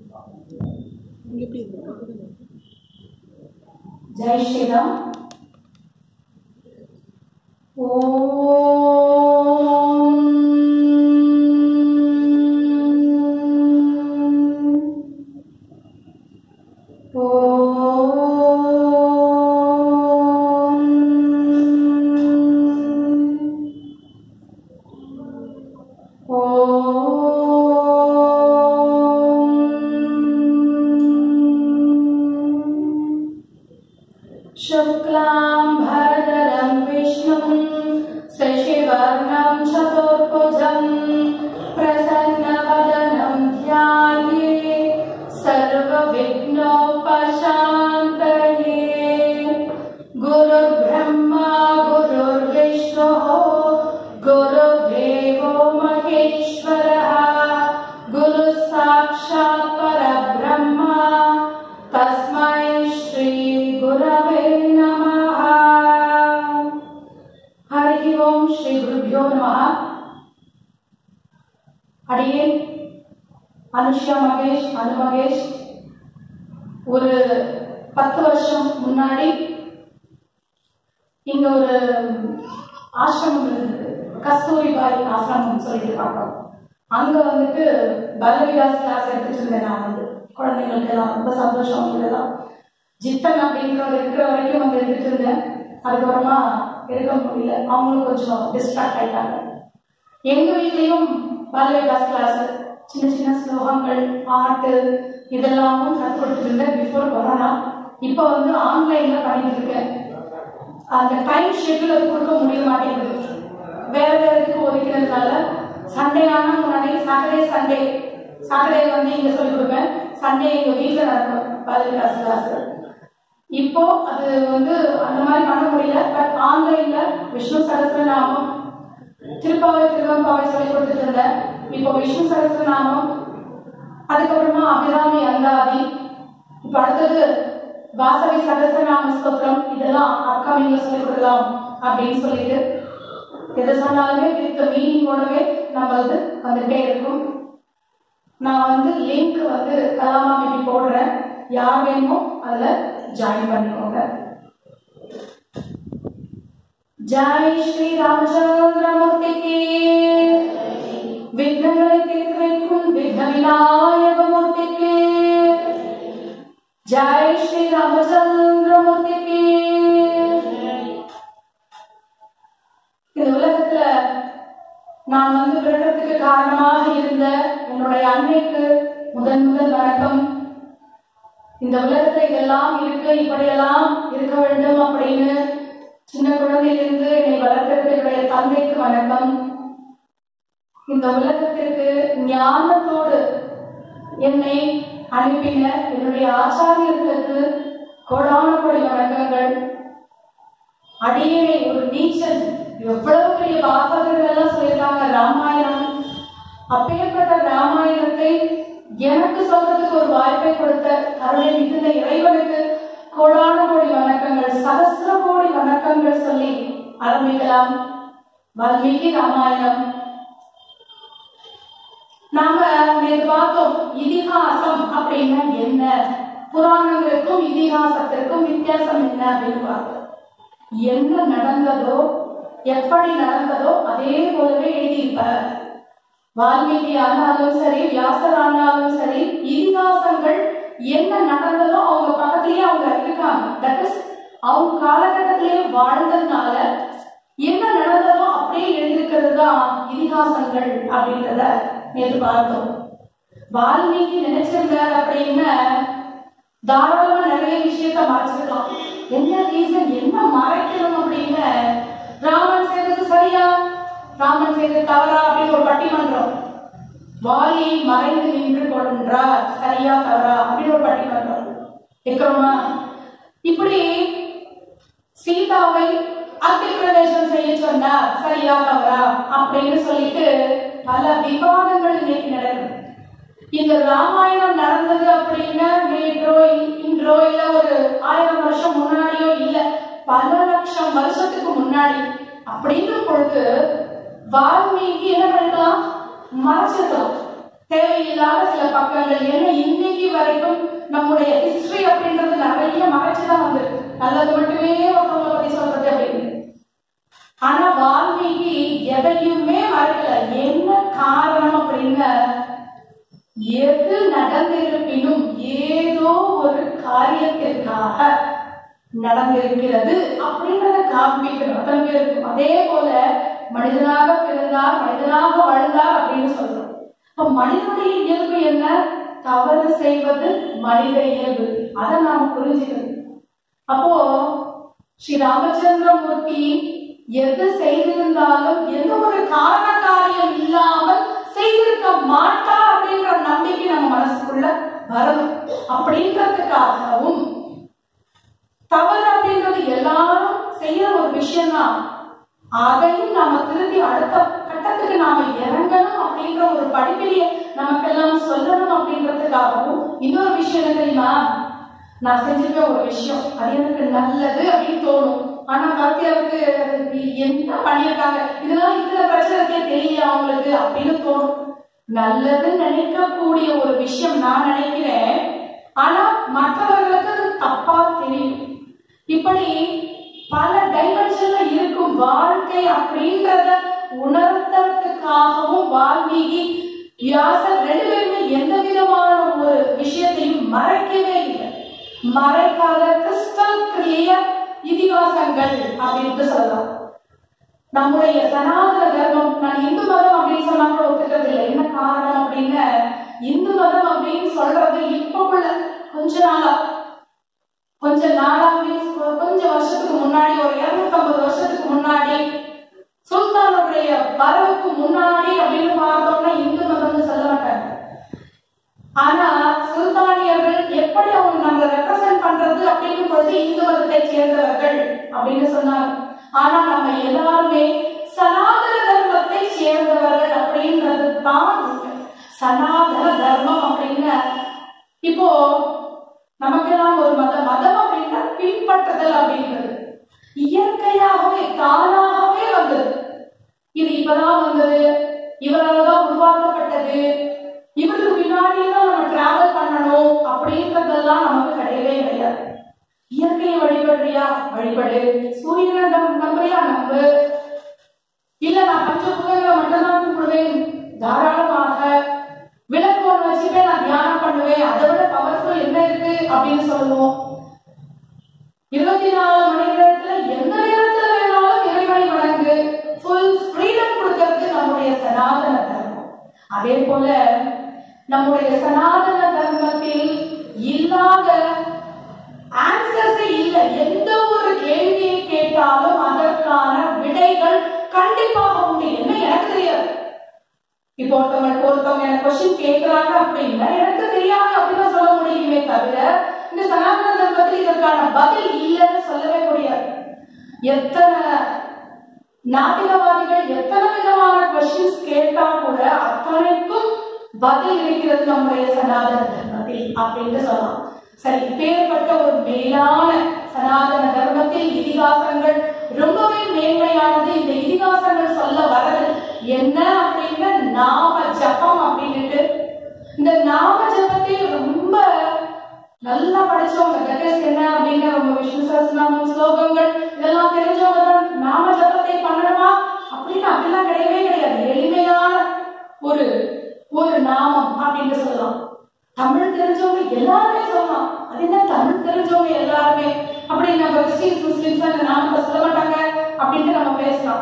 ஜெய் ஸ்ரீராம் ஓம் शुक्लां भरदरं विष्णुं शशिवर्णं चतुर्भुजं प्रसन्नवदनं ध्याये सर्वविघ्नोपशान्तये गुरुर्ब्रह्मा गुरुर्विष्णुः गुरुदेवो महेश्वरः गुरुः साक्षात् परब्रह्म तस्मै श्रीगुरवे नमः हरि ओम् श्रीगुरुभ्यो नमः அடியேன் அனுஷ்யா மகேஷ் அனு மகேஷ் ஒரு பத்து வருஷம் முன்னாடி இங்க ஒரு ஆசிரமம் இருந்தது கஸ்தூரிபாய் ஆசிரமம் சொல்லிட்டு பார்த்தோம் அங்க வந்துட்டு பலவிகாஸ் கிளாஸ் எடுத்துட்டு இருந்தேன் நான் வந்து குழந்தைங்களுக்கு எல்லாம் ரொம்ப சந்தோஷம் அவங்களுக்கு எல்லாம் ஜித்தன் அப்படின்றவர் இருக்கிற வரைக்கும் வந்து எடுத்துட்டு இருந்தேன் அதுக்கப்புறமா இருக்க முடியல அவங்களும் கொஞ்சம் டிஸ்ட்ராக்ட் ஆயிட்டாங்க எங்க வீட்லயும் பாலவிகாஸ் கிளாஸ் சின்ன சின்ன ஸ்லோகங்கள் பாட்டு இதெல்லாமும் கற்றுக் கொடுத்துட்டு இருந்தேன் பிஃபோர் கொரோனா இப்போ வந்து ஆன்லைன்ல பண்ணிட்டு இருக்கேன் அந்த டைம் ஷெட்யூல் அது கொடுக்க முடிய மாட்டேங்குது வேற வேற இதுக்கு ஒதுக்கிறதுனால சண்டே ஆனா முன்னாடி சாட்டர்டே சண்டே சாட்டர்டே வந்து இங்க சொல்லி கொடுப்பேன் சண்டே எங்க வீட்டுல நடக்கும் பாலவிகாஸ் கிளாஸ் இப்போ அது வந்து அந்த மாதிரி பண்ண முடியல பட் ஆன்லைன்ல விஷ்ணு சரஸ்வநாமம் திருப்பாவை திருவம்பாவை சொல்லி கொடுத்துட்டு இருந்தேன் இப்போ விஷ்ணு சரஸ்வநாமம் அதுக்கப்புறமா அபிராமி அந்தாதி இப்போ அடுத்தது வாசவி சகஸ்ரநாம ஸ்தோத்திரம் இதெல்லாம் அப்கமிங்ல சொல்லி கொடுக்கலாம் அப்படின்னு சொல்லிட்டு எது சொன்னாலுமே வித் மீனிங்கோடவே நம்மளது வந்துட்டே இருக்கும் நான் வந்து லிங்க் வந்து கலாமா மேபி போடுறேன் யார் வேணுமோ அதில் ஜாயின் பண்ணிக்கோங்க ஜெய் ஸ்ரீ ராமச்சந்திரமூர்த்தி கே விக்னங்களை தீர்த்து வைக்கும் விக்ன விநாயக மூர்த்திக்கு ஜெய் ஸ்ரீ ராமச்சந்திரமூர்த்திக்கு இந்த உலகத்துல நான் வந்து பிறக்கிறதுக்கு காரணமாக இருந்த என்னுடைய அன்னைக்கு முதன் முதல் வணக்கம் இந்த உலகத்துல இதெல்லாம் இருக்கு இப்படியெல்லாம் இருக்க வேண்டும் அப்படின்னு சின்ன குழந்தையிலிருந்து என்னை வளர்க்கிறது என்னுடைய தந்தைக்கு வணக்கம் இந்த உலகத்திற்கு ஞானத்தோடு என்னை அனுப்பின என்னுடைய ஆச்சாரியர்களுக்கு கோடான கோடி வணக்கங்கள் அடியனை ஒரு நீச்சல் எவ்வளவு பெரிய பாகவதர்கள் எல்லாம் சொல்லியிருக்காங்க ராமாயணம் அப்பேற்பட்ட ராமாயணத்தை எனக்கு சொல்றதுக்கு ஒரு வாய்ப்பை கொடுத்த கருணை மிகுந்த இறைவனுக்கு கோடான கோடி வணக்கங்கள் சகசிர கோடி வணக்கங்கள் சொல்லி ஆரம்பிக்கலாம் வால்மீகி ராமாயணம் நாம நேற்று பார்த்தோம் இதிகாசம் அப்படின்னா என்ன புராணங்களுக்கும் இதிகாசத்திற்கும் வித்தியாசம் என்ன அப்படின்னு பார்த்தோம் என்ன நடந்ததோ எப்படி நடந்ததோ அதே போலவே எழுதியிருப்பார் வால்மீகி ஆனாலும் சரி வியாசர் ஆனாலும் சரி இதிகாசங்கள் என்ன நடந்ததோ அவங்க பக்கத்திலேயே அவங்க இருக்காங்க தட் இஸ் அவங்க காலகட்டத்திலேயே வாழ்ந்ததுனால என்ன நடந்ததோ அப்படியே எழுதியிருக்கிறது தான் இதிகாசங்கள் அப்படின்றத நேற்று பார்த்தோம் வால்மீகி நினைச்சிருந்தார் அப்படின்னா தாராளமா நிறைய விஷயத்த மறைச்சிருக்கலாம் என்ன ரீசன் என்ன மறைக்கணும் அப்படின்னு ராமன் செய்தது சரியா ராமன் செய்தது தவறா அப்படின்னு ஒரு பட்டிமன்றம் வாலியை மறைந்து நின்று கொன்றார் சரியா தவறா அப்படின்னு ஒரு பட்டிமன்றம் இருக்கிறோமா இப்படி சீதாவை அத்தி பிரவேசம் செய்ய சொன்னார் சரியா தவறா அப்படின்னு சொல்லிட்டு பல விவாதங்கள் இன்னைக்கு நடக்குது இந்த ராமாயணம் நடந்தது அப்படின்னா நேற்றோ இன்றோ இல்ல ஒரு ஆயிரம் வருஷம் முன்னாடியோ இல்ல பல லட்சம் வருஷத்துக்கு முன்னாடி அப்படிங்கிற பொழுது வால்மீகி என்ன பண்ணிருக்கலாம் மறைச்சிருக்கலாம் தேவையில்லாத சில பக்கங்கள் என்ன இன்னைக்கு வரைக்கும் நம்முடைய ஹிஸ்டரி அப்படின்றது நிறைய மறைச்சுதான் வந்திருக்கு நல்லது மட்டுமே ஒருத்தவங்களை பத்தி சொல்றது அப்படின்னு ஆனா வால்மீகி எதையுமே மறைக்கல என்ன காரணம் அப்படின்னு எது நடந்திருப்பினும் ஏதோ ஒரு காரியத்திற்காக நடந்திருக்கிறது அப்படின்றத காண்பிக்கணும் அத்தனை பேருக்கும் அதே போல மனிதனாக பிறந்தார் மனிதனாக வாழ்ந்தார் அப்படின்னு சொல்றோம் இப்ப மனிதனுடைய இயல்பு என்ன தவறு செய்வது மனித இயல்பு அதை நாம் புரிஞ்சுக்கணும் அப்போ ஸ்ரீ ராமச்சந்திரமூர்த்தி எது செய்திருந்தாலும் எந்த ஒரு காரண காரியம் இல்லாமல் செய்திருக்க மாட்டார் அப்படின்ற நம்பிக்கை நம்ம மனசுக்குள்ள வரணும் அப்படின்றதுக்காகவும் தவறு அப்படின்றது எல்லாரும் செய்யற ஒரு விஷயம் தான் அதையும் நாம திருத்தி அடுத்த கட்டத்துக்கு நாம இறங்கணும் அப்படின்ற ஒரு படிப்பிலேயே நமக்கெல்லாம் சொல்லணும் அப்படின்றதுக்காகவும் இன்னொரு விஷயம் என்ன தெரியுமா நான் செஞ்சிருக்க ஒரு விஷயம் அது எனக்கு நல்லது அப்படின்னு தோணும் ஆனா வாத்தியாருக்கு அது என்ன பண்ணியிருக்காங்க இதெல்லாம் இத்தனை பிரச்சனை இருக்கே தெரியல அவங்களுக்கு அப்படின்னு தோணும் நல்லது நினைக்கக்கூடிய ஒரு விஷயம் நான் நினைக்கிறேன் ஆனா மற்றவர்களுக்கு அது தப்பா தெரியும் இப்படி பல டைமென்ஷன்ல இருக்கும் வாழ்க்கை அப்படின்றத உணர்த்தறதுக்காகவும் வால்மீகி வியாசர் ரெண்டு பேருமே எந்த விதமான ஒரு விஷயத்தையும் மறைக்கவே இல்லை மறைக்காத கிறிஸ்டல் கிளியர் இதிகாசங்கள் அப்படின்னு சொல்லலாம் நம்முடைய சனாதன தர்மம் நான் இந்து மதம் அப்படின்னு சொன்னா கூட ஒத்துக்கிறது இல்லை என்ன காரணம் அப்படின்னு இந்து மதம் அப்படின்னு சொல்றது இப்ப உள்ள கொஞ்ச நாளா கொஞ்ச நாளா means கொஞ்சம் வருஷத்துக்கு முன்னாடி ஒரு இருநூத்தம்பது வருஷத்துக்கு முன்னாடி சுல்தானுடைய வரவுக்கு முன்னாடி அப்படின்னு பார்த்தோம்னா இந்து மதம்னு சொல்ல மாட்டாங்க ஆனா சுல்தானியர்கள் எப்படி அவங்க நம்மளை ரெப்ரசென்ட் பண்றது அப்படிங்கும் பொழுது இந்து மதத்தை சேர்ந்தவர்கள் அப்படின்னு சொன்னாங்க ஆனா நம்ம எல்லாருமே சனாதன தர்மத்தை சேர்ந்தவர்கள் அப்படின்றது தான் உண்மை. சனாதன தர்மம் அப்படின்னு இப்போ நமக்கெல்லாம் ஒரு மதம் மதம் அப்படின்னா பின்பற்றுதல் அப்படின்றது இயற்கையாகவே தானாகவே வந்தது இது இப்பதான் வந்தது இவரால தான் உருவாக்கப்பட்டது இவருக்கு பின்னாடியே தான் நம்ம டிராவல் பண்ணணும் அப்படின்றதெல்லாம் நமக்கு கிடையவே கிடையாது இயற்கையை வழிபடுறியா வழிபடு சூரியனை நம் நம்புறியா நம்பு இல்ல நான் பஞ்சபூதங்களை மட்டும்தான் கும்பிடுவேன் தாராளமாக விளக்கு ஒன்று வச்சுட்டு நான் தியானம் பண்ணுவேன் அதை விட பவர்ஃபுல் என்ன இருக்கு அப்படின்னு சொல்லுவோம் இருபத்தி நாலு மணி நேரத்துல எந்த நேரத்துல வேணாலும் இறைவனை வணங்கு ஃபுல் ஃப்ரீடம் கொடுக்கறது நம்முடைய சனாதன தர்மம் அதே போல நம்முடைய சனாதன தர்மத்தில் இல்லாத ஆன்சர்ஸ் இல்ல எந்த ஒரு கேள்வியை கேட்டாலும் அதற்கான விடைகள் கண்டிப்பாக உண்டு என்ன எனக்கு தெரியாது இப்போ ஒருத்தவங்க ஒருத்தவங்க எனக்கு கொஸ்டின் கேட்கிறாங்க அப்படின்னா எனக்கு தெரியாது அப்படின்னு சொல்ல முடியுமே தவிர இந்த சனாதன தர்மத்தில் இதற்கான பதில் இல்லைன்னு சொல்லவே முடியாது எத்தனை நாத்திகவாதிகள் எத்தனை விதமான கொஸ்டின்ஸ் கேட்டா கூட அத்தனைக்கும் பதில் இருக்கிறது நம்முடைய சனாதன தர்மத்தில் அப்படின்னு சொல்லலாம் சரி பேர்பட்ட ஒரு மேலான சனாதன தர்மத்தில் இதிகாசங்கள் ரொம்பவே மேன்மையானது இந்த இதிகாசங்கள் சொல்ல வரது என்ன அப்படின்னா நாம ஜபம் அப்படின்னுட்டு இந்த நாம ஜபத்தில் ரொம்ப நல்லா படிச்சவங்க கட்டேஸ் என்ன அப்படிங்கிற ரொம்ப விஷ்ணு சஹஸ்ரநாமம் ஸ்லோகங்கள் இதெல்லாம் தெரிஞ்சவங்க தான் நாம ஜபத்தை பண்ணணுமா அப்படின்னு அப்படிலாம் கிடையவே கிடையாது எளிமையான ஒரு ஒரு நாமம் அப்படின்னு சொல்லலாம் தமிழ் தெரிஞ்சவங்க எல்லாருமே சொல்லலாம் அது என்ன தமிழ் தெரிஞ்சவங்க எல்லாருமே அப்படி நம்ம கிறிஸ்டின்ஸ் முஸ்லிம்ஸ் அந்த நாமத்தை சொல்ல மாட்டாங்க அப்படின்ட்டு நம்ம பேசலாம்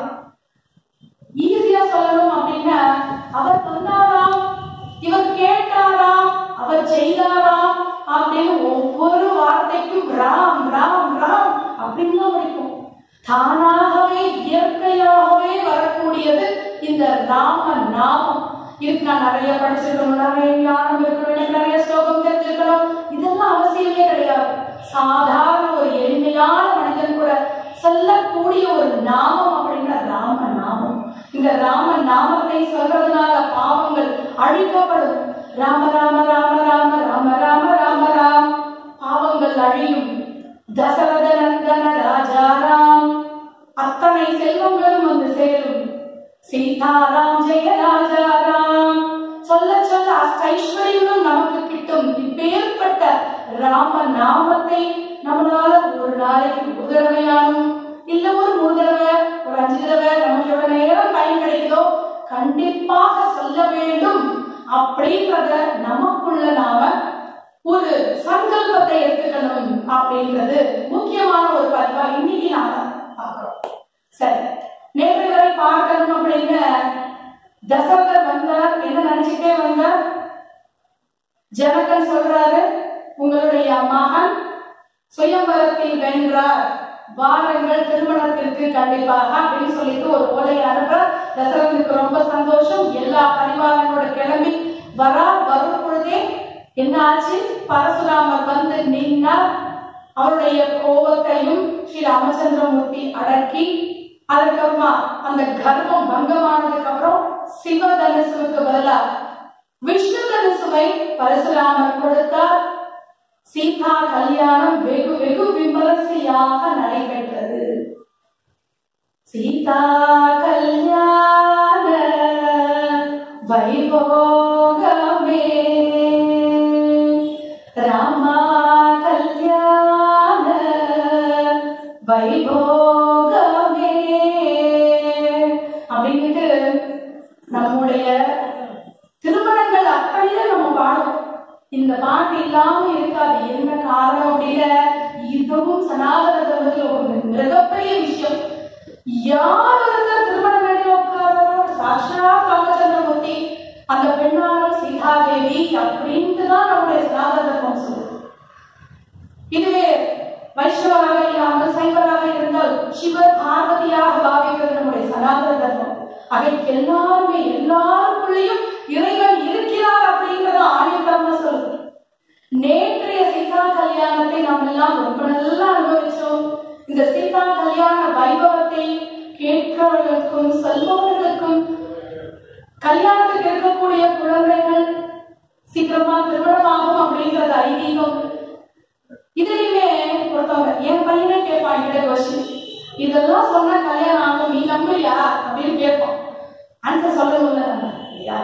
ஈஸியா சொல்லணும் அப்படின்னா அவர் சொன்னாராம் இவர் கேட்டாராம் அவர் செய்தாராம் அப்படின்னு ஒவ்வொரு வார்த்தைக்கும் ராம் ராம் ராம் அப்படின்னு தான் படிக்கும் தானாகவே இயற்கையாகவே வரக்கூடியது இந்த ராம நாமம் இதுக்கு நான் நிறைய படிச்சிருக்கணும் நிறைய ஞானம் இருக்கணும் எனக்கு நிறைய ஸ்லோகம் தெரிஞ்சிருக்கணும் இதெல்லாம் அவசியமே கிடையாது சாதாரண ஒரு எளிமையான மனிதன் கூட சொல்லக்கூடிய ஒரு நாமம் அப்படின்னா ராம நாமம் இந்த ராம நாமத்தை சொல்றதுனால பாவங்கள் அழிக்கப்படும் ராம ராம ராம ராம ராம ராம ராம ராம் பாவங்கள் அழியும் தசரத நந்தன ராஜாராம் அத்தனை செல்வங்களும் வந்து சேரும் சீதாராம் ஜெய ராஜாராம் சொல்ல சொல்ல அஷ்டைஸ்வரியங்களும் நமக்கு கிட்டும் இப்பேற்பட்ட ராம நாமத்தை நம்மளால ஒரு நாளைக்கு ஒரு தடவையானும் இல்ல ஒரு மூணு தடவை ஒரு அஞ்சு தடவை நமக்கு எவ்வளவு நேரம் டைம் கிடைக்குதோ கண்டிப்பாக சொல்ல வேண்டும் அப்படின்றத நமக்குள்ள நாம ஒரு சங்கல்பத்தை எடுத்துக்கணும் அப்படின்றது முக்கியமான ஒரு பதிவா இன்னைக்கு நாம பார்க்கிறோம் சரி நேற்று வரை பார்க்கணும் அப்படின்னு தசரதர் வந்தார் என்ன நினைச்சுட்டே வந்தார் ஜனகன் சொல்றாரு உங்களுடைய மகன் சுயம்பரத்தில் வென்றார் வாரங்கள் திருமணத்திற்கு கண்டிப்பாக அப்படின்னு சொல்லிட்டு ஒரு ஓலை அனுப்புற தசரனுக்கு ரொம்ப சந்தோஷம் எல்லா பரிவாரங்களோட கிளம்பி வரா வரும் பொழுதே என்ன ஆச்சு பரசுராமர் வந்து நின்னார் அவருடைய கோபத்தையும் ஸ்ரீ ராமச்சந்திரமூர்த்தி அடக்கி அதுக்கப்புறமா அந்த கர்ப்பம் பங்கமானதுக்கு அப்புறம் சிவதனுசுவுக்கு பதிலா விஷ்ணு தனுசுவை பரசுராமர் கொடுத்தார் சீதா கல்யாணம் வெகு வெகு விமரிசையாக நடைபெற்றது சீதா கல்யாண வைபோகமே ராமா கல்யாண வைபோகமே அப்படின்ட்டு நம்முடைய திருமணங்கள் அப்படியே நம்ம பாடுவோம் இந்த பாட்டு இல்லாம இருக்காது என்ன காரணம் அப்படின்னா இதுவும் சனாதன தர்மத்தில் ஒரு மிகப்பெரிய விஷயம் யார் அந்த திருமண மேடையில் உட்கார்றோ சாட்சாத் ராமச்சந்திரமூர்த்தி அந்த பெண்ணாலும் சீதாதேவி அப்படின்ட்டு தான் நம்முடைய சனாதன தர்மம் சொல்லுது இதுவே வைஷ்ணவராக இல்லாமல் சைவராக இருந்தால் சிவர் பார்வதியாக பாவிக்கிறது நம்முடைய சனாதன தர்மம் அவை எல்லாருமே எல்லாருக்குள்ளேயும் இறைவன் இருக்கிறார் அப்படிங்கறத ஆணித்தரமா சொல்லுது நேற்றைய சீதா கல்யாணத்தை நாம் எல்லாம் ரொம்ப நல்லா அனுபவிச்சோம் இந்த சீதா கல்யாண வைபவத்தை கேட்கிறவர்களுக்கும் சொல்பவர்களுக்கும் கல்யாணத்துக்கு இருக்கக்கூடிய குழந்தைகள் சீக்கிரமா திருமணமாகும் அப்படிங்கறது ஐதீகம் இதுலயுமே ஒருத்தவங்க என் பையனே கேட்பான் என்கிட்ட கொஸ்டின் இதெல்லாம் சொன்னா கல்யாணம் ஆகும் நீ நம்புறியா அப்படின்னு கேட்பான் ஆன்சர் சொல்லணும்ல நம்ம இல்லையா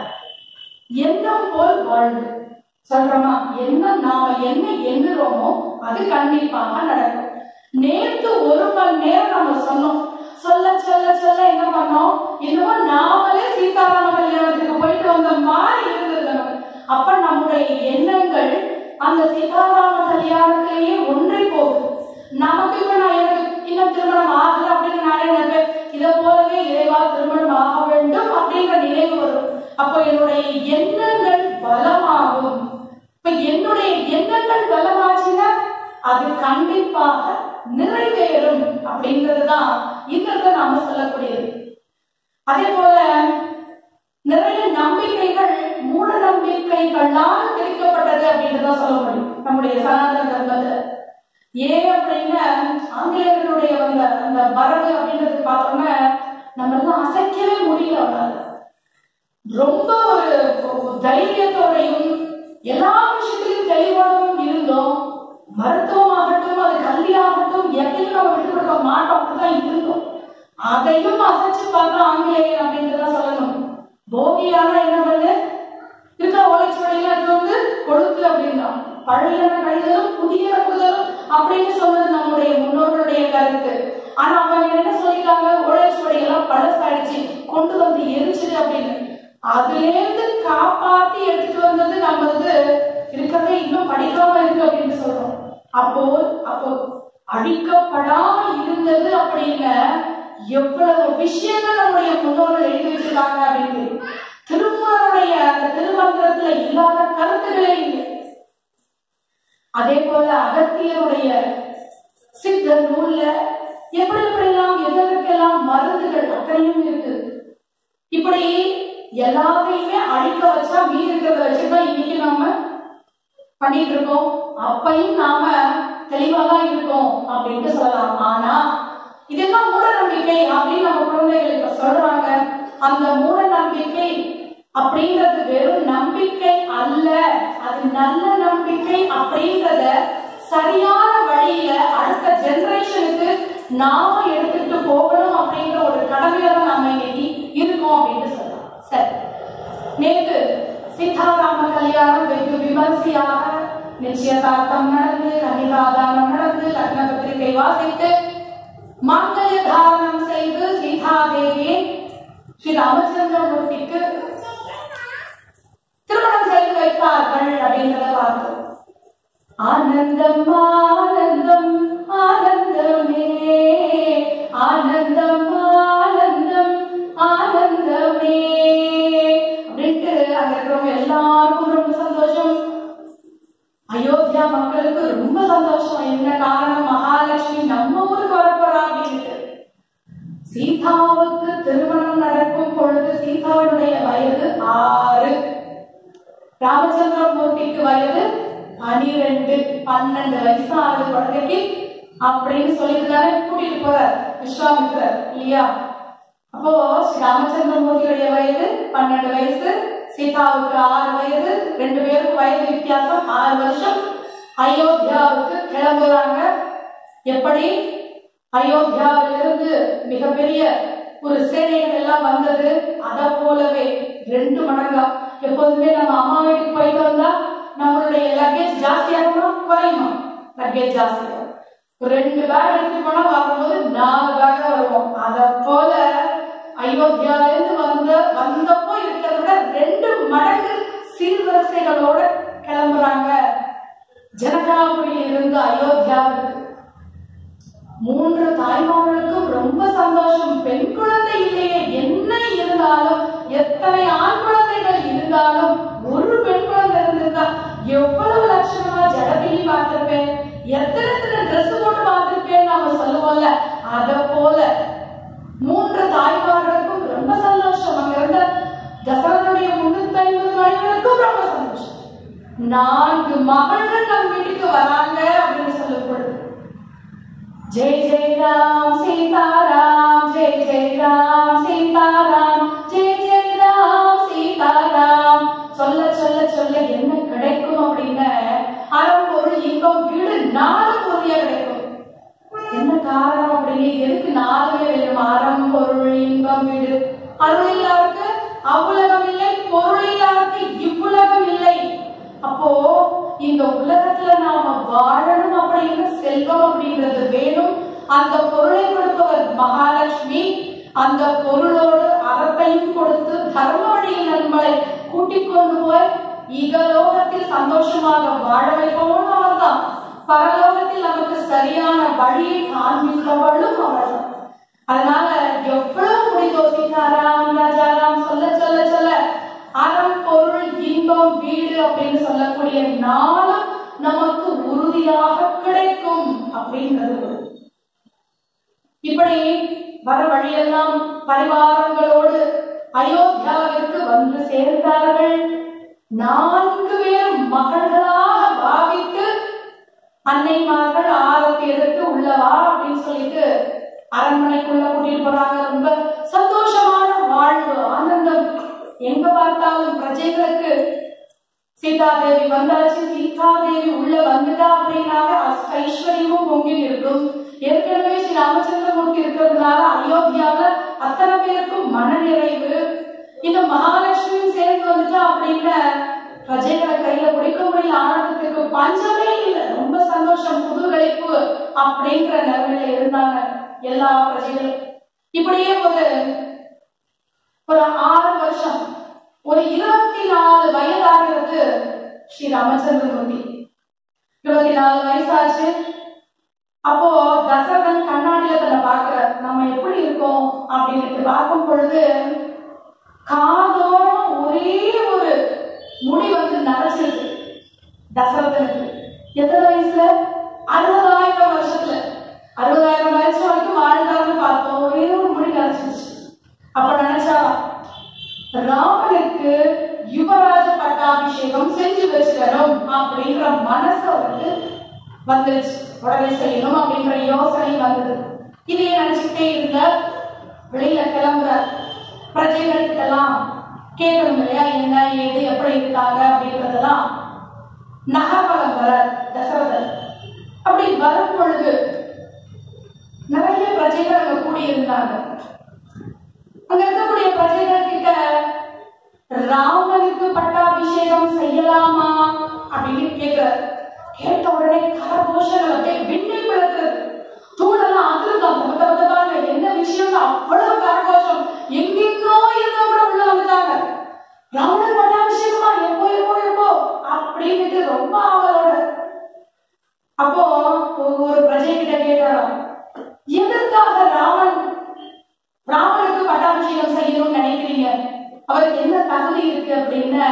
எண்ணம் போல் வாழ்வு சொல்றோமா எண்ணம் நாம என்ன எண்ணுறோமோ அது கண்டிப்பாக நடக்கும் நேத்து ஒரு மணி நேரம் நம்ம சொன்னோம் சொல்ல சொல்ல சொல்ல என்ன பண்ணோம் இன்னும் நாமளே சீதாராம கல்யாணத்துக்கு போயிட்டு வந்த மாதிரி இருந்தது நமக்கு அப்ப நம்முடைய எண்ணங்கள் அந்த சீதாராம கல்யாணத்திலேயே ஒன்றி போகுது நமக்கு இப்ப நான் எனக்கு இன்னும் திருமணம் ஆகல அப்படின்னு நானே நினைப்பேன் இதை போலவே இறைவா திருமணம் ஆக வேண்டும் அப்படிங்கிற நினைவு வரும் அப்போ என்னுடைய எண்ணங்கள் பலமாகும் இப்ப என்னுடைய எண்ணங்கள் பலமாச்சுன்னா அது கண்டிப்பாக நிறைவேறும் அப்படின்றதுதான் இந்த இடத்துல நாம சொல்லக்கூடியது அதே போல நிறைய நம்பிக்கைகள் மூட நம்பிக்கைகளால் திரிக்கப்பட்டது அப்படின்றத சொல்ல முடியும் நம்முடைய சனாதன தர்மத்துல ஏன் அப்படின்னா ஆங்கிலேயர்களுடைய அந்த அந்த வரவு அப்படின்றது பார்த்தோம்னா நம்ம எல்லாம் அசைக்கவே முடியல அவனால ரொம்ப ஒரு ஒரு தைரியத்தோடையும் எல்லா விஷயத்திலும் தெளிவோடும் இருந்தோம் மருத்துவம் ஆகட்டும் அது கல்வி ஆகட்டும் எதையும் நம்ம விட்டு கொடுக்க மாட்டோம் அப்படிதான் இருந்தோம் அதையும் அசைச்சு பார்த்தா ஆங்கிலேயர் அப்படின்றத சொல்லணும் போகியான என்ன பண்ணு இருக்கிற ஓலைச்சுவடியில அது வந்து கொழுத்து அப்படின்னா பழையன கழிதலும் புதிய புதலும் அப்படின்னு சொன்னது நம்முடைய முன்னோர்களுடைய கருத்து ஆனா அவங்க என்ன சொல்லிட்டாங்க ஓலைச்சுவடி எல்லாம் பழசாயிடுச்சு கொண்டு வந்து எரிச்சிடு அப்படின்னு அதுல இருந்து காப்பாத்தி எடுத்துட்டு வந்தது நம்ம வந்து இருக்கிறதே இன்னும் படிக்காம இருக்கு அப்படின்னு சொல்றோம் அப்போ அப்போ அழிக்கப்படாம இருந்தது அப்படின்னு எவ்வளவு விஷயங்கள் நம்முடைய முன்னோர்கள் எழுதி வச்சிருக்காங்க அப்படின்னு திருமூலருடைய அந்த திருமந்திரத்துல இல்லாத கருத்துக்களே இல்லை அதே போல அகத்தியருடைய சித்த நூல்ல எப்படி எப்படியெல்லாம் எதற்கெல்லாம் மருந்துகள் அத்தனையும் இருக்கு இப்படி எல்லாத்தையுமே அழிக்க வச்சா மீதி இருக்கிறத வச்சுதான் இன்னைக்கு நாம பண்ணிட்டு இருக்கோம் அப்பையும் நாம தெளிவா தான் இருக்கோம் அப்படின்ட்டு சொல்லலாம் ஆனா இதெல்லாம் மூட நம்பிக்கை அப்படின்னு நம்ம குழந்தைகள் இப்ப சொல்றாங்க அந்த மூட நம்பிக்கை அப்படின்றது வெறும் நம்பிக்கை அல்ல அது நல்ல நம்பிக்கை அப்படின்றத சரியான வழியில அடுத்த ஜெனரேஷனுக்கு நாம எடுத்துட்டு போகணும் அப்படிங்கிற ஒரு கடமையில தான் நம்ம இன்னைக்கு இருக்கோம் அப்படின்னு சொல்லலாம் சரி நேற்று சீதாராம கல்யாணம் வெகு விமர்சையாக நிச்சயதார்த்தம் நடந்து கன்னிகாதானம் நடந்து லக்ன பத்திரிகை வாசித்து மாங்கல்ய தாரணம் செய்து சீதாதேவியை ஸ்ரீ ராமச்சந்திரமூர்த்திக்கு திருமணம் செய்து வைத்தார்கள் அப்படின்றத பார்த்தோம் ஆனந்தம் ஆனந்தம் ஆனந்தமே ஆனந்தம் ஆனந்தம் ஆனந்தமே அப்படின்ட்டு அங்க இருக்கிறவங்க எல்லாருக்கும் ரொம்ப சந்தோஷம் அயோத்தியா மக்களுக்கு ரொம்ப சந்தோஷம் என்ன காரணம் மகாலட்சுமி நம்ம ஊருக்கு வரப்போறா அப்படின்ட்டு சீதாவுக்கு திருமணம் நடக்கும் பொழுது சீதாவுடைய வயது ஆறு ராமச்சந்திரமூர்த்திக்கு வயது பனிரெண்டு பன்னெண்டு வயசு ஆகுது குழந்தைக்கு அப்படின்னு சொல்லிட்டு தானே கூட்டிட்டு போறார் விஸ்வாமித்ரர் இல்லையா அப்போ ஸ்ரீ ராமச்சந்திரமூர்த்தியுடைய வயது பன்னெண்டு வயசு சீதாவுக்கு ஆறு வயது ரெண்டு பேருக்கு வயது வித்தியாசம் ஆறு வருஷம் அயோத்தியாவுக்கு கிளம்புறாங்க எப்படி அயோத்தியாவிலிருந்து மிகப்பெரிய ஒரு சேனைகள் எல்லாம் வந்தது அத போலவே ரெண்டு மடங்கா எப்போதுமே நம்ம அம்மா வீட்டுக்கு போயிட்டு வந்தா நம்மளுடைய லக்கேஜ் ஜாஸ்தியாகுமா குறையுமா லக்கேஜ் ஜாஸ்தியாகும் ஒரு ரெண்டு பேக் எடுத்துட்டு போனா வரும்போது நாலு பேக் வருவோம் அத போல அயோத்தியால இருந்து வந்த வந்தப்போ இருக்கிறத விட ரெண்டு மடங்கு சீர்வரிசைகளோட கிளம்புறாங்க ஜனகாபுரியில் இருந்து அயோத்தியாவுக்கு மூன்று தாய்மார்களுக்கும் ரொம்ப சந்தோஷம் பெண் குழந்தை இல்லையே என்ன இருந்தாலும் எத்தனை ஆண் குழந்தைகள் இருந்தாலும் ஒரு பெண் குழந்தை இருந்திருந்தா எவ்வளவு லட்சணமா ஜடபிலி பார்த்திருப்பேன் எத்தனை எத்தனை ட்ரெஸ் போட்டு பார்த்திருப்பேன் நாம சொல்லுவோம்ல அத போல மூன்று தாய்மார்களுக்கும் ரொம்ப சந்தோஷம் அங்க இருந்த தசரனுடைய முன்னூத்தி ஐம்பது மணிகளுக்கும் ரொம்ப சந்தோஷம் நான்கு மகள்கள் நம் வீட்டுக்கு வராங்க அப்படின்னு சொல்லப்படுது ஜெய் ஜெய் ராம் சீதாராம் ஜெய் ஜெய் ராம் சீதாராம் ஜெய் ஜெய் ராம் சீதாராம் சொல்ல சொல்ல சொல்ல என்ன கிடைக்கும் அப்படின்னு அறம் பொருள் இன்பம் வீடு நாலு உறுதியா கிடைக்கும் என்ன காரணம் அப்படின்னு எதுக்கு நாலுமே வேணும் அறம் பொருள் இன்பம் வீடு அருள் இல்லாருக்கு அவ்வுலகம் இல்லை பொருள் இல்லாருக்கு இவ்வுலகம் இல்லை அப்போ இந்த உலகத்துல நாம வாழணும் அப்படிங்கிற செல்வம் அப்படின்றது வேணும் அந்த பொருளை கொடுப்பவர் மகாலட்சுமி அந்த பொருளோடு அறத்தையும் கொடுத்து தர்ம வழியில் நம்மளை கூட்டிக் கொண்டு போய் இகலோகத்தில் சந்தோஷமாக வாழ வைப்பவனும் அவர்தான் பரலோகத்தில் நமக்கு சரியான வழியை காண்பிப்பவளும் அவர்தான் அதனால எவ்வளவு முடிதோ சீதாராம் ராஜாராம் சொல்ல சொல்ல சொல்ல அறம் பொருள் இன்பம் வீடு அப்படின்னு சொல்லக்கூடிய நாளும் நமக்கு உறுதியாக கிடைக்கும் அப்படின்றது இப்படி வர வழியெல்லாம் பரிவாரங்களோடு அயோத்தியாவிற்கு வந்து சேர்ந்தார்கள் நான்கு பேரும் மகள்களாக பாவித்து அன்னைமார்கள் ஆரத்தி எடுத்து உள்ளவா அப்படின்னு சொல்லிட்டு அரண்மனைக்குள்ள கூட்டிட்டு போறாங்க ரொம்ப சந்தோஷமான வாழ்வு ஆனந்தம் எங்க பார்த்தாலும் பிரஜைகளுக்கு சீதாதேவி வந்தாச்சு சீதாதேவி உள்ள வந்துட்டா அப்படின்னாவே அஷ்ட ஐஸ்வர்யமும் பொங்கில் இருக்கும் ஏற்கனவே ஸ்ரீ ராமச்சந்திரமூர்த்தி இருக்கிறதுனால அயோத்தியால அத்தனை பேருக்கும் மனநிறைவு இந்த மகாலட்சுமியும் சேர்ந்து வந்துட்டா அப்படின்னு பிரஜைகளை கையில பிடிக்க முடியல ஆனந்தத்துக்கு பஞ்சமே இல்லை ரொம்ப சந்தோஷம் புதுகளிப்பு அப்படிங்கிற நிலைமையில இருந்தாங்க எல்லா பிரஜைகளும் இப்படியே ஒரு ஒரு ஆறு வருஷம் ஒரு இருபத்தி நாலு வயதாகிறது ஸ்ரீ ராமச்சந்திரமூர்த்தி இருபத்தி நாலு வயசாச்சு அப்போ தசரதன் கண்ணாடியில தன்னை பார்க்கிற நம்ம எப்படி இருக்கோம் அப்படின்னு பார்க்கும் பொழுது காதோரம் ஒரே ஒரு முடி வந்து நரைச்சிருக்கு தசரதனுக்கு எத்தனை வயசுல அறுபதாயிரம் வருஷத்துல அறுபதாயிரம் வயசு வரைக்கும் வாழ்ந்தாருன்னு பார்த்தோம் ஒரே ஒரு முடி நரைச்சிருச்சு அப்ப நினைச்சா ராமனுக்கு யுவராஜ பட்டாபிஷேகம் செஞ்சு வச்சிடணும் அப்படின்ற மனசு அவருக்கு வந்துருச்சு உடனே செய்யணும் அப்படின்ற யோசனை வந்தது இதையே நினைச்சுக்கிட்டே இருந்த வெளியில கிளம்புற பிரஜைகள் கிட்டலாம் கேட்கணும் இல்லையா என்ன ஏது எப்படி இருக்காங்க அப்படின்றதெல்லாம் நகர்வலம் வர தசரதன் அப்படி வரும் பொழுது நிறைய பிரஜைகள் அங்க கூடியிருந்தாங்க அங்க இருக்கக்கூடிய பிரஜைகள் கிட்ட ராமனுக்கு பட்டாபிஷேகம் செய்யலாமா அப்படின்னு கேக்குறார் கேட்ட உடனே கரகோஷங்கள் அப்படியே விண்ணில் பிளக்கிறது தூணெல்லாம் அதிர்தான் தம தம தமாங்க என்ன விஷயம் அவ்வளவு கரகோஷம் எங்கெங்கோ இருந்தவங்க கூட உள்ள வந்துட்டாங்க ராவணன் பட்டாபிஷேகமா எப்போ எப்போ எப்போ அப்படின்னுட்டு ரொம்ப ஆவலோட அப்போ ஒரு பிரஜை கிட்ட கேட்டாராம் எதற்காக ராமன் ராமனுக்கு பட்டாபிஷேகம் செய்யணும்னு நினைக்கிறீங்க அவருக்கு என்ன தகுதி இருக்கு அப்படின்னு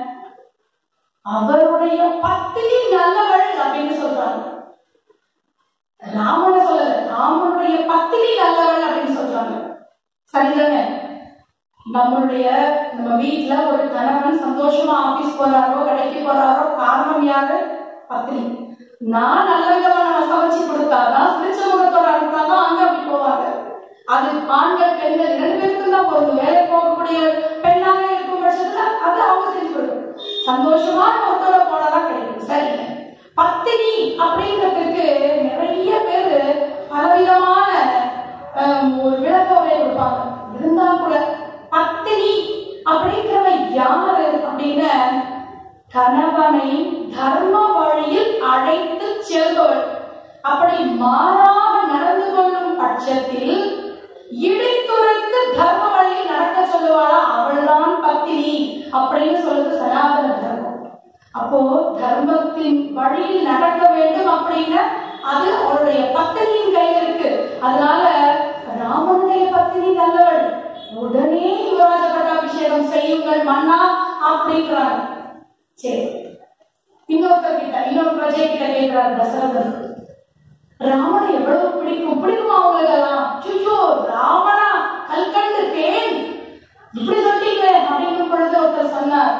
அவருடைய பத்தினி நல்லவள் அப்படின்னு சொல்றாங்க ராமனை சொல்லல ராமனுடைய பத்தினி நல்லவள் அப்படின்னு சொல்றாங்க சரிதானே நம்மளுடைய நம்ம வீட்ல ஒரு கணவன் சந்தோஷமா ஆபீஸ் போறாரோ கடைக்கு போறாரோ காரணம் யாரு பத்தினி நான் நல்ல விதமா நம்ம சமைச்சு கொடுத்தாதான் சிரிச்ச முகத்தோட அனுப்பினாதான் அங்க அப்படி போவாங்க அது ஆண்கள் பெண்கள் இரண்டு பேருக்கும் தான் பொருந்தும் வேலை போகக்கூடிய பெண்ணாக இருக்கும் பட்சத்துல அது அவங்க செஞ்சு கொடுக்கும் சந்தோஷமான ஒருத்தர போனதான் கிடைக்கும் சரிங்க பத்தினி அப்படிங்கிறதுக்கு நிறைய பேர் பலவிதமான ஆம், ஒரு விளக்க உரை கொடுப்பாங்க இருந்தா கூட பத்தினி அப்படிங்கிறவ யாரு அப்படின்னு கணவனை தர்ம வழியில் அழைத்து செல்பவள் அப்படி மாறாக நடந்து கொள்ளும் பட்சத்தில் இடித்துரைத்து தர்ம வழியில் நடக்க சொல்லுவாளா அவள்தான் பத்தினி அப்படின்னு சொல்லுது சனாதன தர்மம் அப்போ தர்மத்தின் வழியில் நடக்க வேண்டும் அப்படின்னு அது அவருடைய பத்தினியின் கையில் இருக்கு அதனால ராமனுடைய பத்தினி நல்லவள் உடனே யுவராஜ பட்டாபிஷேகம் செய்யுங்கள் மன்னா அப்படின்றாங்க சரி இன்னொருத்தர் கிட்ட இன்னொரு பிரஜை கிட்ட கேட்கிறார் தசரதன் ராமனை எவ்வளவு பிடிக்கும் பிடிக்குமா அவங்களுக்கெல்லாம் சுச்சோ ராமனா கல்கண்டு தேன் இப்படி சொல்லிட்டீங்களே அப்படிங்கும் பொழுது ஒருத்தர் சொன்னார்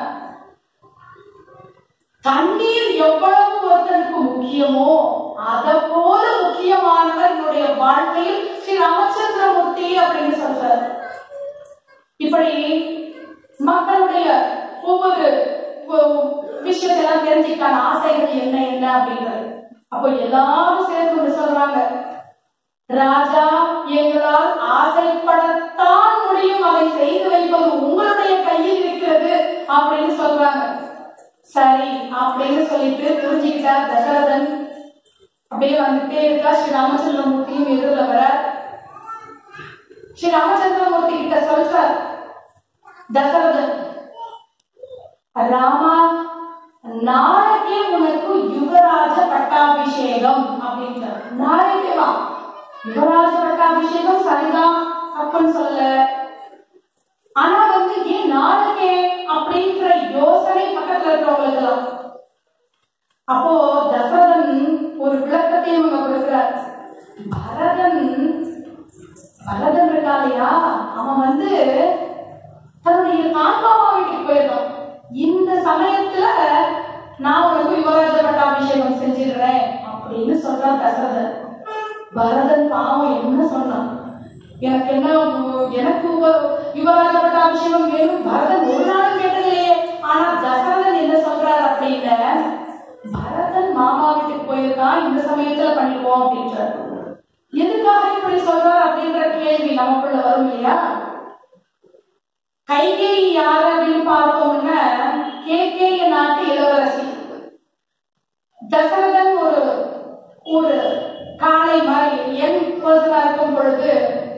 தண்ணீர் எவ்வளவு ஒருத்தருக்கு முக்கியமோ அதை போல முக்கியமானவர் என்னுடைய வாழ்க்கையில் ஸ்ரீ ராமச்சந்திரமூர்த்தி அப்படின்னு சொல்றார் இப்படி மக்களுடைய ஒவ்வொரு ஒ- விஷயத்தெல்லாம் தெரிஞ்சுக்கிட்டான ஆசைகள் என்ன என்ன அப்படின்றது அப்போ எல்லாரும் சேர்ந்து ஒண்ணு சொல்றாங்க ராஜா எங்களால் ஆசைப்படத்தான் முடியும் அதை செய்து வைப்பது உங்களுடைய கையில் இருக்கிறது அப்படின்னு சொல்றாங்க சரி அப்படின்னு சொல்லிட்டு புரிஞ்சுக்கிட்டார் தசரதன் அப்படியே வந்துட்டே இருக்கா ஸ்ரீ ராமச்சந்திரமூர்த்தியும் எதிரில் வர ஸ்ரீ ராமச்சந்திரமூர்த்தி கிட்ட சொல்றார் தசரதன் ராமா நாளைக்கே உனக்கு யுவராஜ பட்டாபிஷேகம் அப்படின்றார் நாளைக்கே வா யுவராஜ பட்டாபிஷேகம் சரிதான் அப்படின்னு சொல்லல ஆனா வந்து ஏன் நாளைக்கே அப்படின்ற யோசனை பக்கத்துல இருக்கிறவங்களுக்கெல்லாம் அப்போ தசரதன் ஒரு விளக்கத்தையும் இவங்க கொடுக்கிறார் பரதன் பரதன் இருக்கா இல்லையா அவன் வந்து தன்னுடைய தாய்மாமா வீட்டுக்கு போயிருக்கான் இந்த சமயத்துல நான் உனக்கு யுவராஜ பட்டாபிஷேகம் செஞ்சிடுறேன் அப்படின்னு சொல்றான் தசரதன் பரதன் பாவம் என்ன சொன்னான் எனக்கு என்ன உ- எனக்கு உவ- யுவராஜ பட்டாபிஷேகம் வேணும் பரதன் ஒரு நாளும் கேட்டதில்லையே ஆனா தசரதன் என்ன சொல்றாரு அப்படின்னு பரதன் மாமா வீட்டுக்கு போயிருக்கான் இந்த சமயத்துல பண்ணிடுவோம் அப்படின்றாரு எதுக்காக இப்படி சொல்றாரு அப்படின்ற கேள்வி நமக்குள்ள வரும் இல்லையா கைகேயி யார் அப்படின்னு பார்த்தோம்னா கேகேய நாட்டு இளவரசி தசரதன் ஒரு ஒரு காளை மாதிரி என் பர்சனா இருக்கும் பொழுது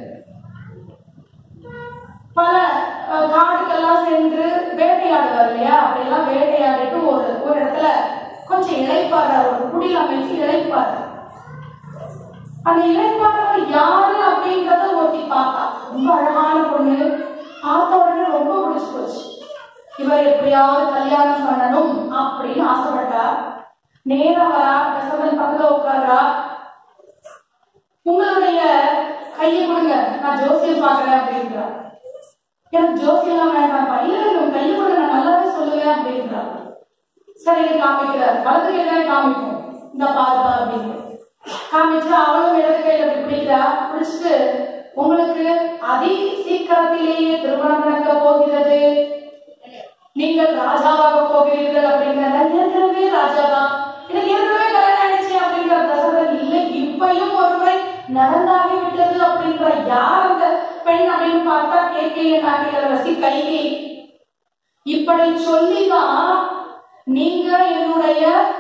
பல அஹ், காடுக்கெல்லாம் சென்று வேட்டையாடுவார் இல்லையா அப்படியெல்லாம் வேட்டையாடிட்டு ஒரு ஒரு இடத்துல கொஞ்சம் இழைப்பாடுறார் ஒரு குடில் அமைச்சு இழைப்பார் அந்த இழைப்பாளர் யாரு அப்படின்றத ஒருத்தி பார்த்தா ரொம்ப அழகான பொண்ணு பார்த்த உடனே ரொம்ப பிடிச்சு போச்சு இவர் எப்படியாவது கல்யாணம் பண்ணணும் அப்படின்னு ஆசைப்பட்டா நேரா வரா தசரதன் பக்கத்துல உட்கார்றா உங்களுடைய கையை கொடுங்க நான் ஜோசியம் பார்க்கறேன் அப்படின்றா எனக்கு ஜோசியெல்லாம் வேண்டாம் இல்ல இல்ல உங்க கையை கொடுங்க நான் நல்லாவே சொல்லுவேன் அப்படின்றா சரி காமிக்கிறார் வலது கையில காமிக்கும் இந்த பாருப்பா அப்படின்னு காமிச்சு அவளும் இடது கையில அப்படி பிடிக்கிறா பிடிச்சிட்டு உங்களுக்கு அதி சீக்கிரத்திலேயே திருமணம் நடக்க போகிறது நீங்கள் ராஜாவாக போகிறீர்கள் அப்படிங்கிறத ஏற்கனவே ராஜாதான் எனக்கு ஏற்கனவே கல்யாணம் ஆயிடுச்சு அப்படிங்கிற தசரதன் இல்லை இப்பையும் ஒரு முறை நடந்தாகி விட்டது அப்படின்ற யார் அந்த பெண் அப்படின்னு பார்த்தா கேட்கைய நாட்டிலரசி கைகை இப்படி சொல்லிதான் நீங்க என்னுடைய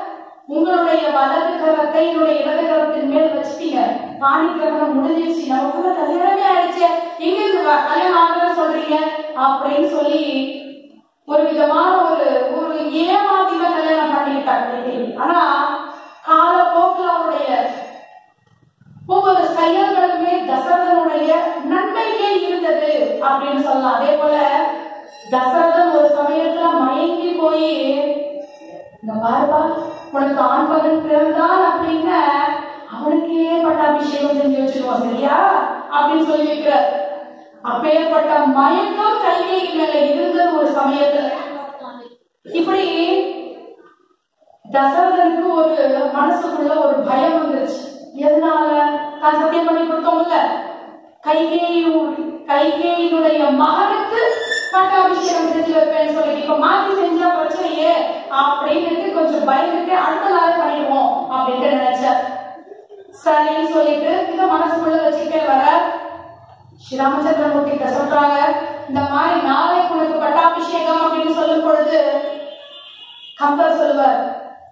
உங்களுடைய வலது கரத்தை என்னுடைய இடது கரத்தின் மேல் வச்சுட்டீங்க பாணி கிரகணம் முடிஞ்சிருச்சு நமக்குள்ள கல்யாணமே ஆயிடுச்சு எங்க இருந்து வ- கல்யாணம் ஆகலன்னு சொல்றீங்க அப்படின்னு சொல்லி ஒரு விதமான ஒரு ஒரு ஏமாத்தி தான் கல்யாணம் பண்ணிக்கிட்டாங்க ஆனா காலப்போக்கில் அவருடைய ஒவ்வொரு செயல்களுமே தசரதனுடைய நன்மைக்கே இருந்தது அப்படின்னு சொல்லலாம் அதே போல தசரதன் ஒரு சமயத்துல மயங்கி போய் இந்த பாருப்பா உனக்கு ஆண் மகன் பிறந்தான் அப்படின்னு அவனுக்கே பட்டாபிஷேகம் செஞ்சு வச்சிருவோம் சரியா அப்படின்னு சொல்லி வைக்கிறார் அப்பேற்பட்ட மயக்கம் கைகை மேல இருந்தது ஒரு சமயத்துல இப்படி தசரதனுக்கு ஒரு மனசுக்குள்ள ஒரு பயம் வந்துருச்சு எதனால நான் சத்தியம் பண்ணி கொடுத்தோம்ல கைகேயு கைகேயினுடைய மகனுக்கு பட்டாபிஷேகம் செஞ்சு வைப்பேன்னு சொல்லிட்டு இப்ப மாத்தி செஞ்சா பிரச்சனையே அப்படின்னுட்டு கொஞ்சம் பயந்துட்டு அடுத்த நாள் பண்ணிடுவோம் அப்படின்ட்டு நினைச்சார் சரின்னு சொல்லிட்டு இத மனசுக்குள்ள வச்சுக்கிட்டே வர ஸ்ரீராமச்சந்திரமூர்த்தி கிட்ட சொல்றாங்க இந்த மாதிரி நாளைக்கு உனக்கு பட்டாபிஷேகம் அப்படின்னு சொல்லும் பொழுது கம்பர் சொல்லுவார்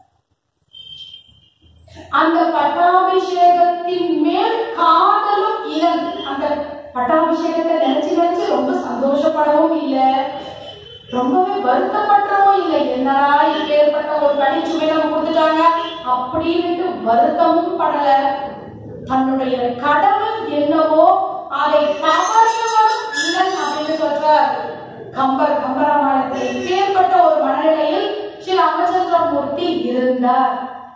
அந்த பட்டாபிஷேகத்தின் மேல் காதலும் இளம் அந்த பட்டாபிஷேகத்தை நினைச்சு நினைச்சு ரொம்ப சந்தோஷப்படவும் இல்லை ரொம்பவே வருத்தப்பட்டவும் இல்லை என்னடா இப்பேற்பட்ட ஒரு பணிச்சுமை நம்ம கொடுத்துட்டாங்க அப்படின்னு வருத்தமும் படல தன்னுடைய கடமை என்னவோ அதை தவறியவன் இளன் அப்படின்னு சொல்றார் கம்பர் கம்பராமாயணத்தில் இப்பேற்பட்ட ஒரு மனநிலையில் ஸ்ரீ ராமச்சந்திரமூர்த்தி இருந்தார்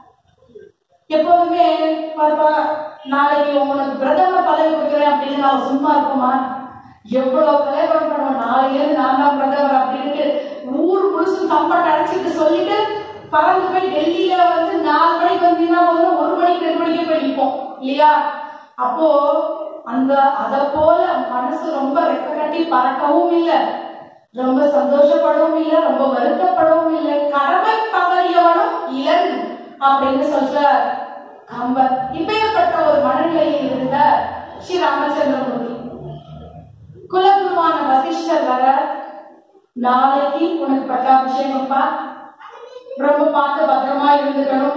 எப்போதுமே பாருப்பா நாளைக்கு உனக்கு பிரதமர் பதவி கொடுக்குறேன் அப்படின்னு நான் சும்மா இருப்போமா எவ்வளவு கலைபரம் பண்ணுவோம் நாளையிலேருந்து நான் தான் பிரதமர் அப்படின்ட்டு ஊர் முழுசும் தம்பட்டை அடைச்சிட்டு சொல்லிட்டு பறந்து போய் டெல்லியில வந்து நாலு மணிக்கு வந்தீங்கன்னா முதல்ல ஒரு மணிக்கு ரெண்டு மணிக்கு போய் நிற்போம் இல்லையா அப்போ அந்த அத போல மனசு ரொம்ப ரெக்க கட்டி பறக்கவும் இல்லை ரொம்ப சந்தோஷப்படவும் இல்லை ரொம்ப வருத்தப்படவும் இல்லை கடமை தவறியவனும் இளன் அப்படின்னு சொல்ற கம்பர் இப்பேற்பட்ட ஒரு மனநிலையில் இருந்த ஸ்ரீ ராமச்சந்திரமூர்த்தி குலகுருவான வசிஷ்டர் வர நாளைக்கு உனக்கு பட்டாபிஷேகம்ப்பா ரொம்ப பார்த்து பத்திரமா இருந்துக்கணும்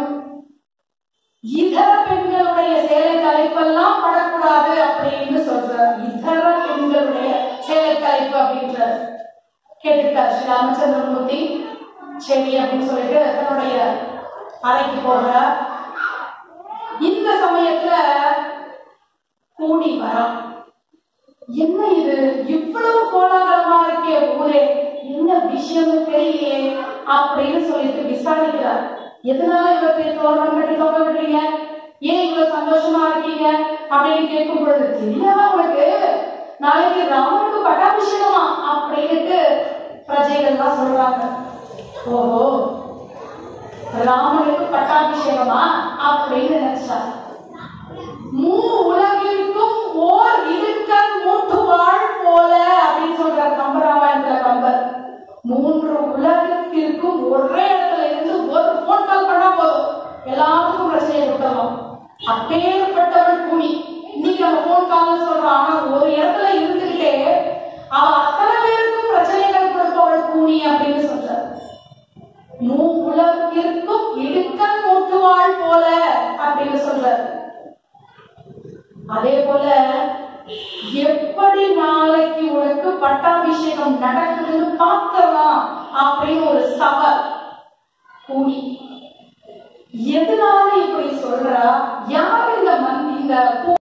இதர பெண்களுடைய சேலை தலைப்பெல்லாம் படக்கூடாது அப்படின்னு சொல்றார் இதர பெண்களுடைய சேலை தலைப்பு அப்படின்றார் கேட்டிருக்கார் ஸ்ரீ ராமச்சந்திரமூர்த்தி சரி அப்படின்னு சொல்லிட்டு தன்னுடைய அறைக்கு போகிறார் இந்த சமயத்துல கூடி வரான் என்ன இது இவ்வளவு கோலாகலமா இருக்கே ஊரே என்ன விஷயம்னு தெரியலையே அப்படின்னு சொல்லிட்டு விசாரிக்கிறார் எதனால இவ்வளவு பேர் தோரணம் கட்டி தொங்க விடுறீங்க ஏன் இவ்வளவு சந்தோஷமா இருக்கீங்க அப்படின்னு கேட்கும் பொழுது தெரியாதா உனக்கு நாளைக்கு ராமனுக்கு பட்டாபிஷேகமா அப்படின்னுட்டு பிரஜைகள்லாம் சொல்றாங்க ஓஹோ ராமனுக்கு பட்டாபிஷேகமா அப்படின்னு நினைச்சார் மூ உலகிற்கும் ஓர் இருக்கன் மூட்டுவாள் போல அப்படின்னு சொல்றார் கம்பராமாயணத்துல கம்பர் மூன்று உலகத்திற்கும் ஒரே இடத்துல இருந்து ஒரு போன் கால் பண்ணா போதும் எல்லாத்துக்கும் பிரச்சனையை கொடுக்கலாம் அப்பேற்பட்டவள் கூலி இன்னைக்கு நம்ம போன் கால்ல சொல்றோம் ஆனா ஒரு இடத்துல இருந்துகிட்டே அவ அத்தனை பேருக்கும் பிரச்சனைகள் கொடுப்பவள் கூனி அப்படின்னு சொல்றார் மூ உலகிற்கும் இடுக்கன் மூட்டுவாள் போல அப்படின்னு சொல்றார் அதே போல எப்படி நாளைக்கு உனக்கு பட்டாபிஷேகம் நடக்குதுன்னு பார்க்கலாம் அப்படின்னு ஒரு சவால் கூலி எதனால இப்படி சொல்றா யார் இந்த மந்தி இந்த பூ